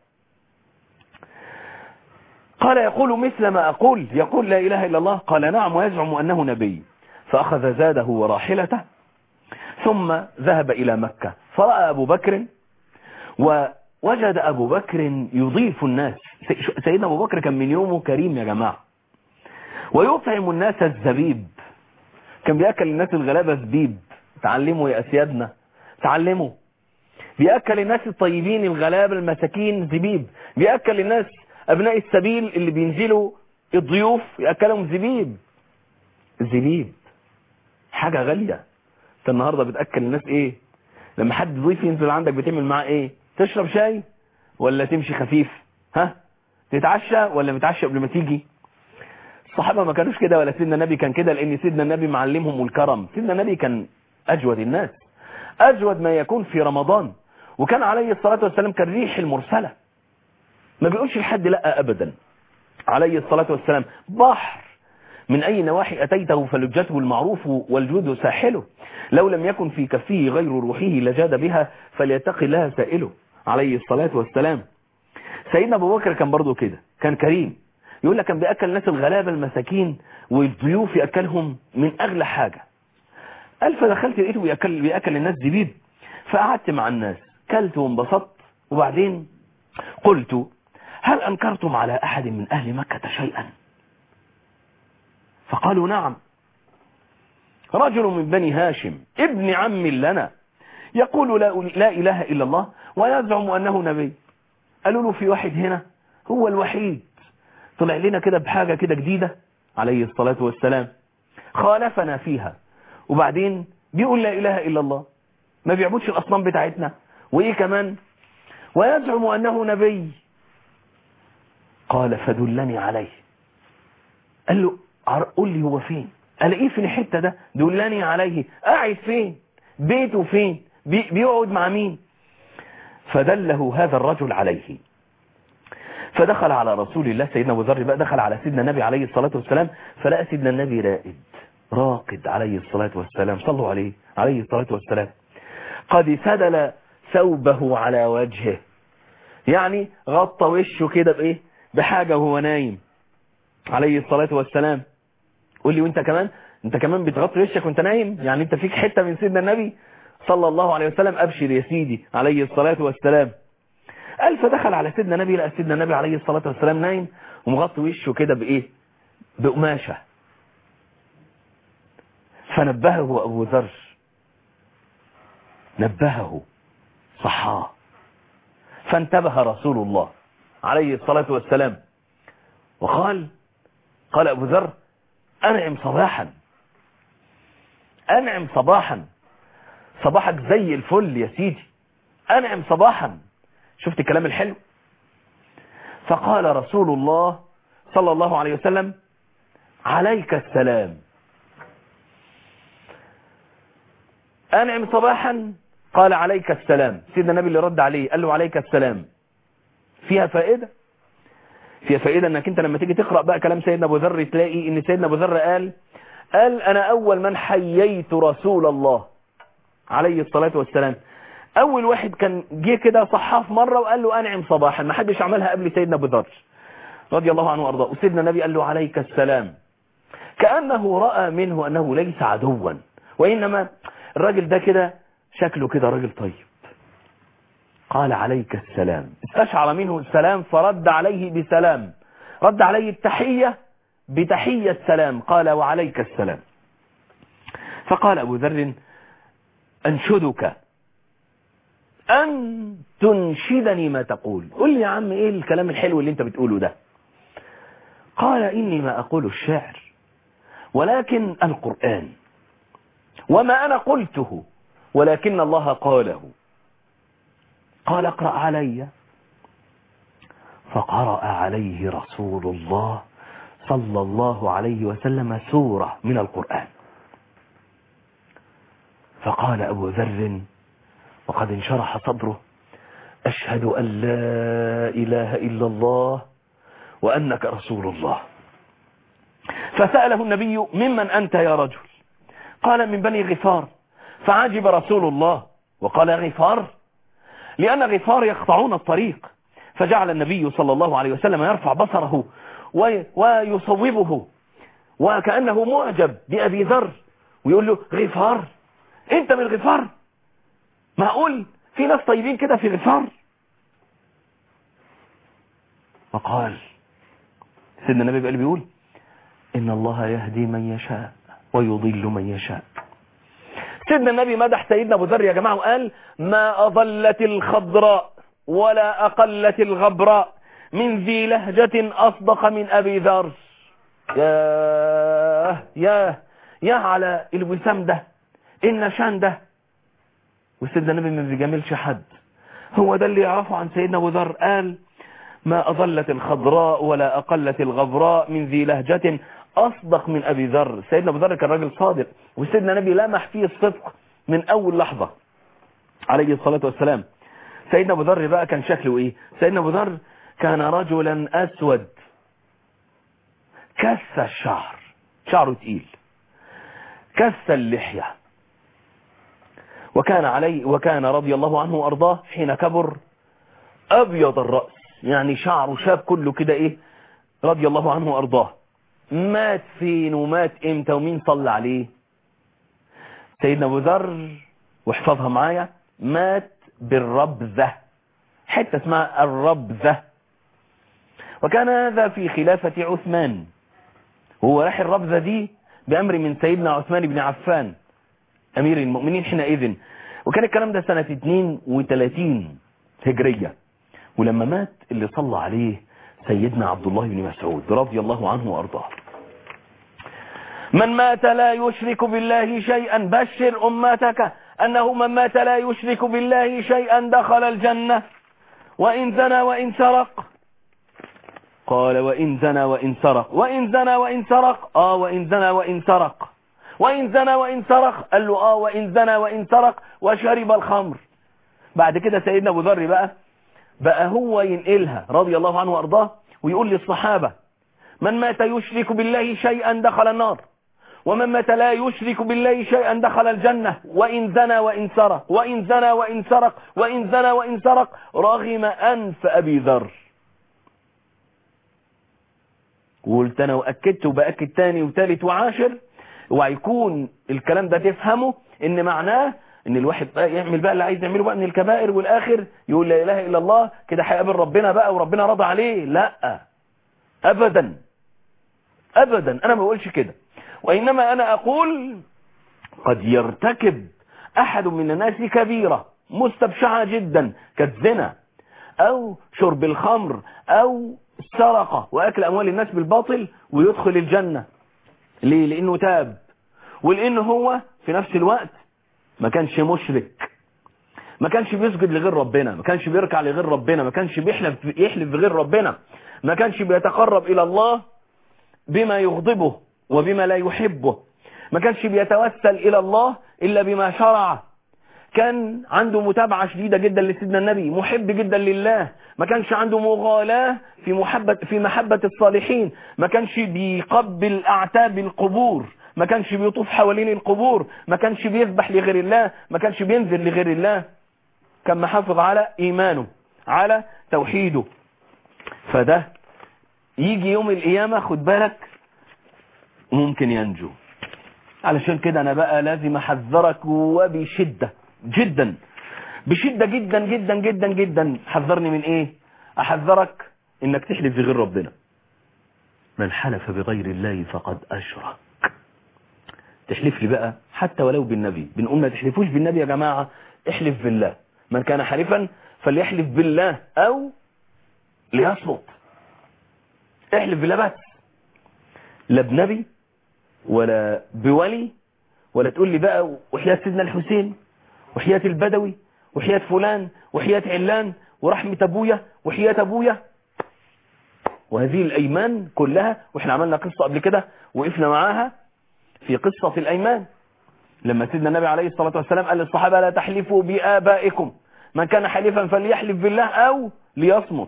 قال يقول مثل ما أقول يقول لا إله إلا الله قال نعم ويزعم أنه نبي فأخذ زاده وراحلته ثم ذهب إلى مكة فرأى أبو بكر ووجد أبو بكر يضيف الناس سيدنا أبو بكر كان من يومه كريم يا جماعة ويطعم الناس الزبيب كان بيأكل الناس الغلابة زبيب تعلموا يا أسيادنا تعلموا بيأكل الناس الطيبين الغلابة المساكين زبيب بيأكل الناس أبناء السبيل اللي بينزلوا الضيوف يأكلهم زبيب زبيب حاجة غالية انت النهاردة بتأكل الناس ايه لما حد ضيف ينزل عندك بتعمل معاه ايه تشرب شاي ولا تمشي خفيف ها تتعشى ولا متعشى قبل ما تيجي الصحابة ما كانوش كده ولا سيدنا النبي كان كده لان سيدنا النبي معلمهم الكرم سيدنا النبي كان اجود الناس اجود ما يكون في رمضان وكان عليه الصلاة والسلام كالريح المرسلة ما بيقولش لحد لا ابدا عليه الصلاة والسلام بحر من أي نواحي أتيته فلجته المعروف والجود ساحله لو لم يكن في كفه غير روحه لجاد بها فليتقي لها سائله عليه الصلاة والسلام سيدنا أبو بكر كان برضو كده كان كريم يقول لك كان بيأكل الناس الغلابة المساكين والضيوف يأكلهم من أغلى حاجة قال فدخلت لقيته بيأكل, بيأكل الناس زبيب فقعدت مع الناس كلت وانبسطت وبعدين قلت هل أنكرتم على أحد من أهل مكة شيئا فقالوا نعم رجل من بني هاشم ابن عم لنا يقول لا, لا إله إلا الله ويزعم أنه نبي قالوا له في واحد هنا هو الوحيد طلع لنا كده بحاجة كده جديدة عليه الصلاة والسلام خالفنا فيها وبعدين بيقول لا إله إلا الله ما بيعبدش الأصنام بتاعتنا وإيه كمان ويزعم أنه نبي قال فدلني عليه قال له قول لي هو فين الاقيه في الحته ده دلني عليه قاعد فين بيته فين بي بيقعد مع مين فدله هذا الرجل عليه فدخل على رسول الله سيدنا ابو ذر بقى دخل على سيدنا النبي عليه الصلاه والسلام فلقى سيدنا النبي رائد راقد عليه الصلاه والسلام صلوا عليه عليه الصلاه والسلام قد سدل ثوبه على وجهه يعني غطى وشه كده بايه بحاجه وهو نايم عليه الصلاه والسلام قول لي وانت كمان انت كمان بتغطي وشك وانت نايم يعني انت فيك حته من سيدنا النبي صلى الله عليه وسلم ابشر يا سيدي عليه الصلاه والسلام قال فدخل على سيدنا النبي لقى سيدنا النبي عليه الصلاه والسلام نايم ومغطي وشه كده بايه بقماشه فنبهه ابو ذر نبهه صحاه فانتبه رسول الله عليه الصلاه والسلام وقال قال ابو ذر انعم صباحا انعم صباحا صباحك زي الفل يا سيدي انعم صباحا شفت الكلام الحلو فقال رسول الله صلى الله عليه وسلم عليك السلام انعم صباحا قال عليك السلام سيدنا النبي اللي رد عليه قال له عليك السلام فيها فائده فيها فائدة انك انت لما تيجي تقرأ بقى كلام سيدنا ابو ذر تلاقي ان سيدنا ابو ذر قال قال انا اول من حييت رسول الله عليه الصلاة والسلام اول واحد كان جه كده صحاف مرة وقال له انعم صباحا ما حدش عملها قبل سيدنا ابو ذر رضي الله عنه وارضاه وسيدنا النبي قال له عليك السلام كأنه رأى منه انه ليس عدوا وانما الراجل ده كده شكله كده راجل طيب قال عليك السلام استشعر منه السلام فرد عليه بسلام رد عليه التحية بتحية سلام قال وعليك السلام فقال أبو ذر أنشدك أن تنشدني ما تقول قل لي يا عم إيه الكلام الحلو اللي أنت بتقوله ده قال إني ما أقول الشعر ولكن القرآن وما أنا قلته ولكن الله قاله قال اقرأ علي فقرأ عليه رسول الله صلى الله عليه وسلم سورة من القرآن فقال أبو ذر وقد انشرح صدره أشهد أن لا إله إلا الله وأنك رسول الله فسأله النبي ممن أنت يا رجل قال من بني غفار فعجب رسول الله وقال غفار لأن غفار يقطعون الطريق فجعل النبي صلى الله عليه وسلم يرفع بصره ويصوبه وكأنه معجب بأبي ذر ويقول له غفار انت من غفار معقول في ناس طيبين كده في غفار وقال سيدنا النبي بقى بيقول إن الله يهدي من يشاء ويضل من يشاء سيدنا النبي مدح سيدنا ابو ذر يا جماعه وقال ما اضلت الخضراء ولا اقلت الغبراء من ذي لهجة اصدق من ابي ذر يا يا يا على الوسام ده النشان ده وسيدنا النبي ما بيجاملش حد هو ده اللي يعرفه عن سيدنا ابو ذر قال ما اضلت الخضراء ولا اقلت الغبراء من ذي لهجة أصدق من أبي ذر سيدنا أبو ذر كان راجل صادق وسيدنا النبي لمح فيه الصدق من أول لحظة عليه الصلاة والسلام سيدنا أبو ذر بقى كان شكله إيه سيدنا أبو ذر كان رجلا أسود كث الشعر شعره تقيل كث اللحية وكان عليه وكان رضي الله عنه وأرضاه حين كبر أبيض الرأس يعني شعره شاب كله كده إيه رضي الله عنه وأرضاه مات فين ومات امتى ومين صلى عليه سيدنا ابو ذر واحفظها معايا مات بالربذة حتة اسمها الربذة وكان هذا في خلافة عثمان هو راح الربذة دي بأمر من سيدنا عثمان بن عفان أمير المؤمنين حينئذ وكان الكلام ده سنة 32 هجرية ولما مات اللي صلى عليه سيدنا عبد الله بن مسعود رضي الله عنه وأرضاه من مات لا يشرك بالله شيئا بشر أمتك أنه من مات لا يشرك بالله شيئا دخل الجنة وإن زنى وإن سرق قال وإن زنى وإن سرق وإن زنى وإن سرق آه وإن زنى وإن سرق وإن زنى وإن سرق قال له آه وإن زنى وإن سرق وشرب الخمر بعد كده سيدنا أبو ذر بقى بقى هو ينقلها رضي الله عنه وأرضاه ويقول للصحابة من مات يشرك بالله شيئا دخل النار ومن مات لا يشرك بالله شيئا دخل الجنة وإن زنى وإن سرق وإن زنى وإن سرق وإن زنى وإن سرق رغم أنف أبي ذر وقلت أنا وأكدت وبأكد تاني وتالت وعاشر وهيكون الكلام ده تفهمه إن معناه ان الواحد بقى يعمل بقى اللي عايز يعمله بقى من الكبائر والاخر يقول لا اله الا الله كده هيقابل ربنا بقى وربنا رضى عليه لا ابدا ابدا انا ما بقولش كده وانما انا اقول قد يرتكب احد من الناس كبيرة مستبشعة جدا كالزنا او شرب الخمر او السرقة واكل اموال الناس بالباطل ويدخل الجنة ليه لانه تاب ولانه هو في نفس الوقت ما كانش مشرك ما كانش بيسجد لغير ربنا ما كانش بيركع لغير ربنا ما كانش بيحلف يحلف بغير ربنا ما كانش بيتقرب الى الله بما يغضبه وبما لا يحبه ما كانش بيتوسل الى الله الا بما شرع كان عنده متابعة شديدة جدا لسيدنا النبي محب جدا لله ما كانش عنده مغالاة في محبة في محبة الصالحين ما كانش بيقبل اعتاب القبور ما كانش بيطوف حوالين القبور ما كانش بيذبح لغير الله ما كانش بينزل لغير الله كان محافظ على ايمانه على توحيده فده يجي يوم القيامة خد بالك ممكن ينجو علشان كده انا بقى لازم احذرك وبشدة جدا بشدة جدا جدا جدا جدا حذرني من ايه احذرك انك تحلف بغير ربنا من حلف بغير الله فقد اشرك تحلف لي بقى حتى ولو بالنبي بنقول ما تحلفوش بالنبي يا جماعة احلف بالله من كان حلفا فليحلف بالله او ليصمت احلف بالله بس لا بنبي ولا بولي ولا تقول لي بقى وحياة سيدنا الحسين وحياة البدوي وحياة فلان وحياة علان ورحمة ابويا وحياة ابويا وهذه الايمان كلها واحنا عملنا قصة قبل كده وقفنا معاها في قصة الأيمان لما سيدنا النبي عليه الصلاة والسلام قال للصحابة لا تحلفوا بآبائكم من كان حليفا فليحلف بالله أو ليصمت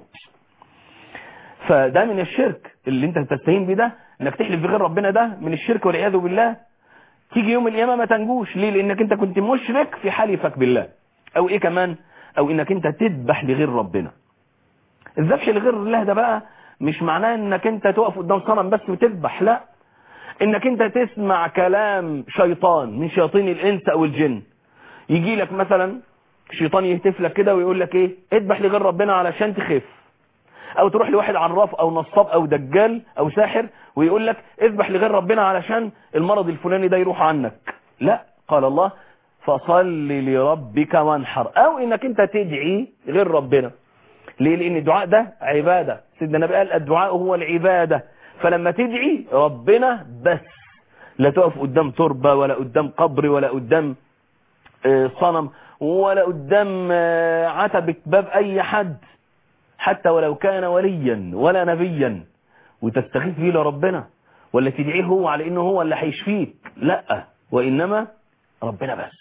فده من الشرك اللي انت تستهين بيه ده انك تحلف بغير ربنا ده من الشرك والعياذ بالله تيجي يوم القيامة ما تنجوش ليه لانك انت كنت مشرك في حلفك بالله او ايه كمان او انك انت تذبح لغير ربنا الذبح لغير الله ده بقى مش معناه انك انت تقف قدام صنم بس وتذبح لا انك انت تسمع كلام شيطان من شياطين الانس او الجن يجي لك مثلا شيطان يهتف لك كده ويقول لك ايه اذبح لغير ربنا علشان تخف او تروح لواحد عراف او نصاب او دجال او ساحر ويقول لك اذبح لغير ربنا علشان المرض الفلاني ده يروح عنك لا قال الله فصل لربك وانحر او انك انت تدعي غير ربنا ليه لان الدعاء ده عبادة سيدنا النبي قال الدعاء هو العبادة فلما تدعي ربنا بس لا تقف قدام تربة ولا قدام قبر ولا قدام صنم ولا قدام عتبة باب اي حد حتى ولو كان وليا ولا نبيا وتستغيث به لربنا ولا تدعيه هو على انه هو اللي هيشفيك لا وانما ربنا بس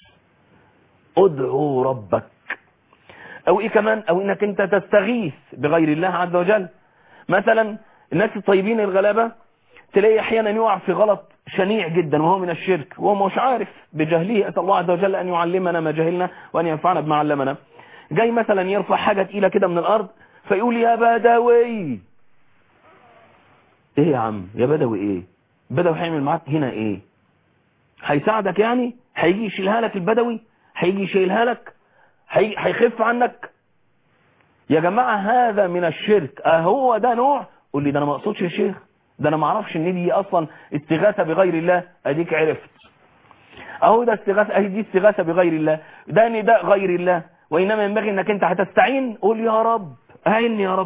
ادعو ربك او ايه كمان او انك انت تستغيث بغير الله عز وجل مثلا الناس الطيبين الغلابة تلاقي احيانا يقع في غلط شنيع جدا وهو من الشرك وهو مش عارف بجهله أسأل الله عز وجل أن يعلمنا ما جهلنا وأن ينفعنا بما علمنا جاي مثلا يرفع حاجة تقيلة كده من الأرض فيقول يا بدوي ايه يا عم يا بدوي ايه بدوي هيعمل معاك هنا ايه هيساعدك يعني هيجي يشيلها لك البدوي هيجي يشيلها لك هي- هيخف عنك يا جماعة هذا من الشرك اهو ده نوع قول لي ده انا ما اقصدش يا شيخ ده انا ما اعرفش ان دي اصلا استغاثة بغير الله اديك عرفت اهو ده استغاثة اهي دي استغاثة بغير الله ده نداء غير الله وانما ينبغي انك انت هتستعين قول يا رب اعني يا رب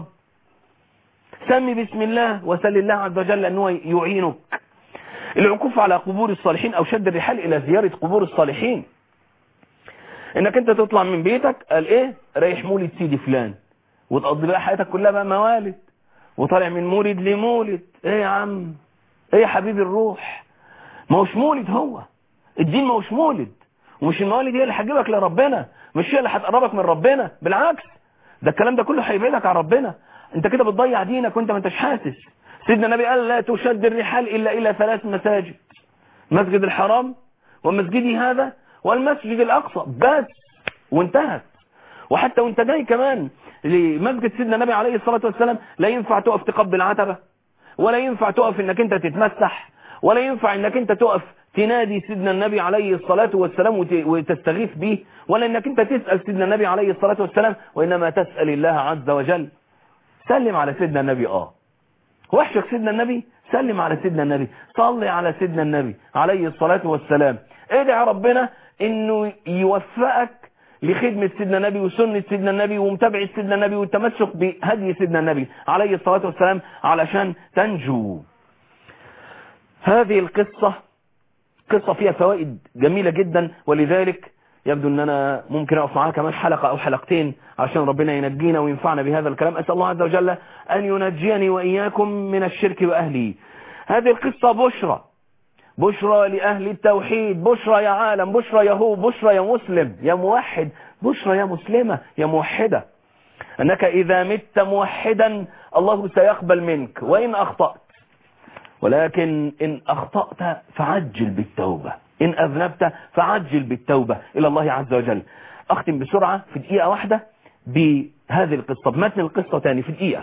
سمي بسم الله وسل الله عز وجل ان هو يعينك العكوف على قبور الصالحين او شد الرحال الى زيارة قبور الصالحين انك انت تطلع من بيتك قال ايه رايح مولد سيدي فلان وتقضي بقى حياتك كلها بقى موالد وطالع من مولد لمولد ايه يا عم ايه يا حبيبي الروح ما هوش مولد هو الدين ما هوش مولد ومش الموالد هي اللي هتجيبك لربنا مش هي اللي هتقربك من ربنا بالعكس ده الكلام ده كله هيبعدك عن ربنا انت كده بتضيع دينك وانت ما انتش حاسس سيدنا النبي قال لا تشد الرحال الا الى ثلاث مساجد مسجد الحرام ومسجدي هذا والمسجد الاقصى بس وانتهت وحتى وانت جاي كمان لمسجد سيدنا النبي عليه الصلاة والسلام لا ينفع تقف تقبل عتبة ولا ينفع تقف انك انت تتمسح ولا ينفع انك انت تقف تنادي سيدنا النبي عليه الصلاة والسلام وت- وتستغيث به ولا انك انت تسأل سيدنا النبي عليه الصلاة والسلام وانما تسأل الله عز وجل سلم على سيدنا النبي اه وحشك سيدنا النبي سلم على سيدنا النبي صلي على سيدنا النبي عليه الصلاة والسلام ادعي ربنا انه يوفقك لخدمة سيدنا النبي وسنة سيدنا النبي ومتابعة سيدنا النبي والتمسك بهدي سيدنا النبي عليه الصلاة والسلام علشان تنجو هذه القصة قصة فيها فوائد جميلة جدا ولذلك يبدو ان انا ممكن اقف معاها كمان حلقة او حلقتين عشان ربنا ينجينا وينفعنا بهذا الكلام اسأل الله عز وجل ان ينجيني واياكم من الشرك واهله هذه القصة بشرى بشرى لأهل التوحيد بشرى يا عالم بشرى يا هو بشرى يا مسلم يا موحد بشرى يا مسلمة يا موحدة أنك إذا مت موحدا الله سيقبل منك وإن أخطأت ولكن إن أخطأت فعجل بالتوبة إن أذنبت فعجل بالتوبة إلى الله عز وجل أختم بسرعة في دقيقة واحدة بهذه القصة بمتن القصة تاني في دقيقة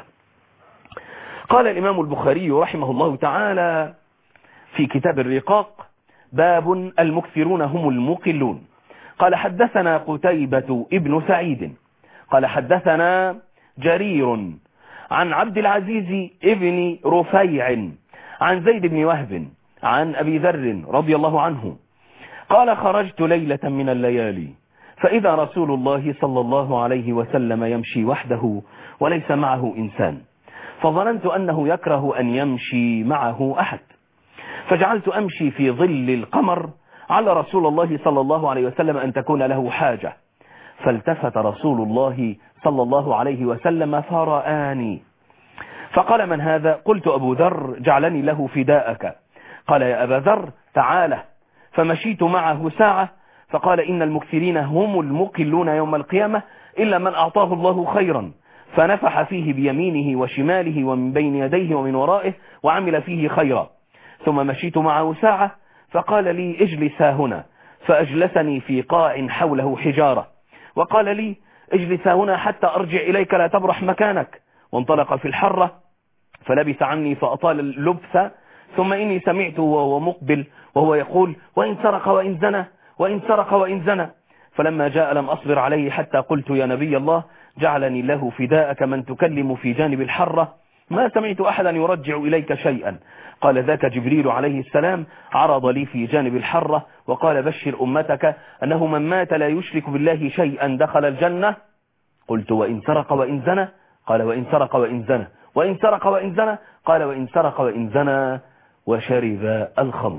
قال الإمام البخاري رحمه الله تعالى في كتاب الرقاق باب المكثرون هم المقلون قال حدثنا قتيبة ابن سعيد قال حدثنا جرير عن عبد العزيز ابن رفيع عن زيد بن وهب عن أبي ذر رضي الله عنه قال خرجت ليلة من الليالي فإذا رسول الله صلى الله عليه وسلم يمشي وحده وليس معه إنسان فظننت أنه يكره أن يمشي معه أحد فجعلت أمشي في ظل القمر على رسول الله صلى الله عليه وسلم أن تكون له حاجة فالتفت رسول الله صلى الله عليه وسلم فرآني فقال من هذا قلت أبو ذر جعلني له فداءك قال يا أبا ذر تعالى فمشيت معه ساعة فقال إن المكثرين هم المقلون يوم القيامة إلا من أعطاه الله خيرا فنفح فيه بيمينه وشماله ومن بين يديه ومن ورائه وعمل فيه خيرا ثم مشيت معه ساعة فقال لي اجلس ها هنا فأجلسني في قاع حوله حجارة وقال لي اجلس هنا حتى أرجع إليك لا تبرح مكانك وانطلق في الحرة فلبث عني فأطال اللبث ثم إني سمعت وهو مقبل وهو يقول وإن سرق وإن زنى وإن سرق وإن زنى فلما جاء لم أصبر عليه حتى قلت يا نبي الله جعلني له فداءك من تكلم في جانب الحرة ما سمعت أحدا يرجع إليك شيئا قال ذاك جبريل عليه السلام عرض لي في جانب الحرة وقال بشر أمتك أنه من مات لا يشرك بالله شيئا دخل الجنة قلت وإن سرق وإن زنى قال وإن سرق وإن زنى وإن سرق وإن زنى قال وإن سرق وإن زنى وشرب الخمر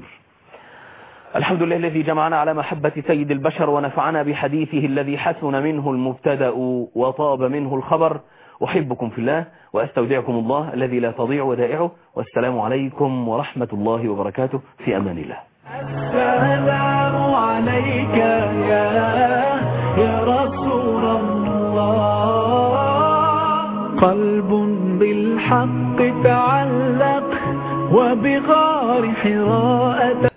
الحمد لله الذي جمعنا على محبة سيد البشر ونفعنا بحديثه الذي حسن منه المبتدأ وطاب منه الخبر أحبكم في الله وأستودعكم الله الذي لا تضيع ودائعه والسلام عليكم ورحمة الله وبركاته في أمان الله السلام عليك يا يا رسول الله قلب بالحق تعلق وبغار حراء